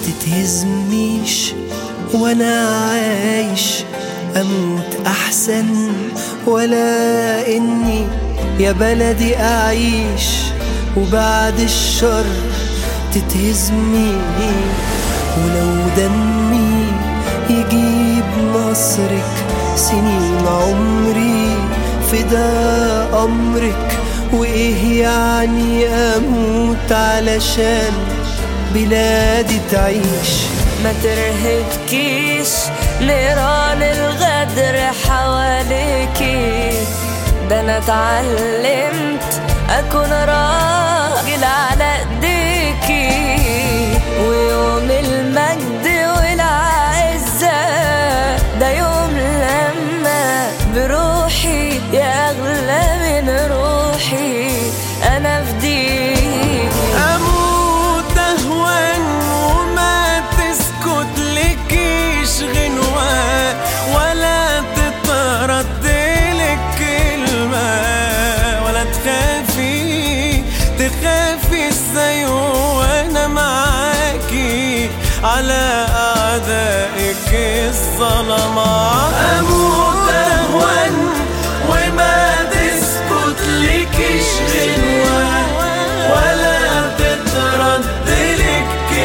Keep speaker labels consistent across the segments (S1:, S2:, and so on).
S1: تتهزميش وانا عايش اموت احسن ولا اني يا بلدي اعيش وبعد الشر تتهزمي ولو دمي يجيب نصرك سنين عمري فدا امرك وايه يعني اموت علشان بلادي تعيش
S2: ما ترهبكيش نيران الغدر حواليكي ده انا اتعلمت اكون راجل على ايديكي ويوم المجد والعزة ده يوم لما بروحي يا اغلى من روحي انا فديكي
S3: اموت اهون وما تسكت لكيش غنوة ولا تترد لك كلمة ولا تخافي تخافي ازاي وانا معاكي على اعدائك الظلمة اموت اهون وما تسكت لكيش غنوة ولا تترد لك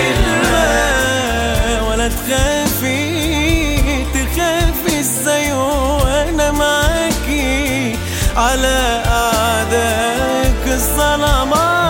S3: كلمة ولا تخافي تخافي ازاي وانا معاكي على اعدائك الظلمات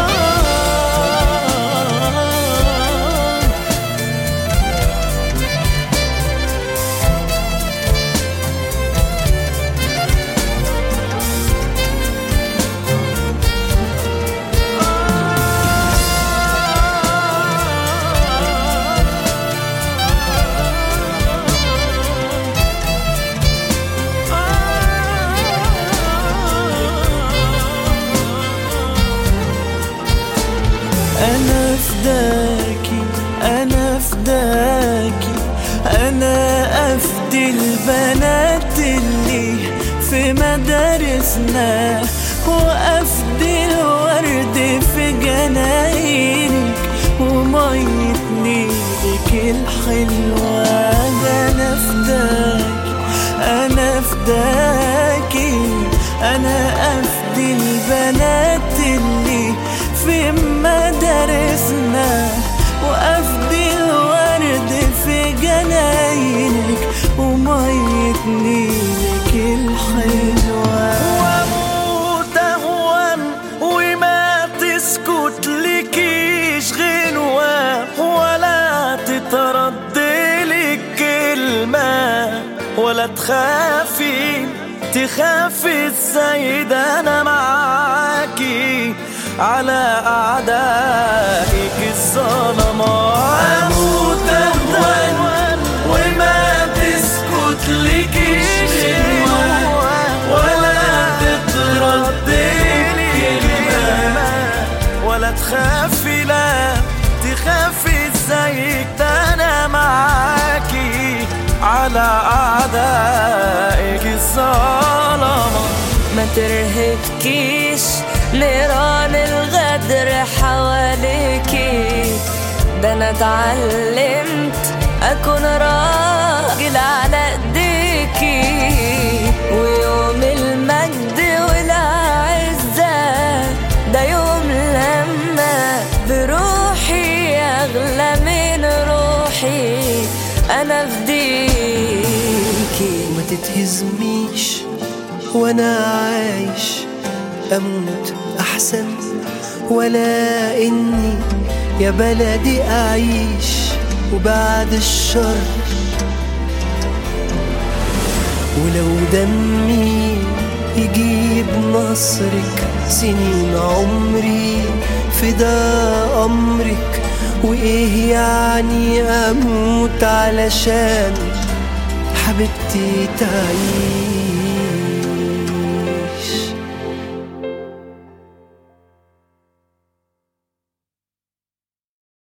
S4: أنا فداكي أنا فداكي أنا أفدي البنات اللي في مدارسنا وأفدي الورد في جناينك ومية نيلك الحلوة ده أنا فداكي أنا فداكي أنا أفدي البنات اللي في مدارسنا وأفدي الورد في جناينك ومية نيلك الحلوة
S3: واموت اهون وما تسكت لكيش غنوة ولا تترد لك كلمة ولا تخافي تخافي ازاي ده انا معاكي على اعدائك الظلمة اموت اهون وما تسكت لكيش غنوة ولا تترد كلمة ولا تخافي لا تخافي ازاي ده انا معاكي على اعدائك الظلمة
S2: ما ترهبكيش نيران الغدر حواليكي ده انا اتعلمت اكون راجل على ايديكي ويوم المجد والعزة ده يوم لما بروحي اغلى من روحي انا فديكي
S1: ما تتهزميش وانا عايش اموت احسن ولا اني يا بلدي اعيش وبعد الشر ولو دمي يجيب نصرك سنين عمري فدا امرك وايه يعني اموت علشان حبيبتي تعيش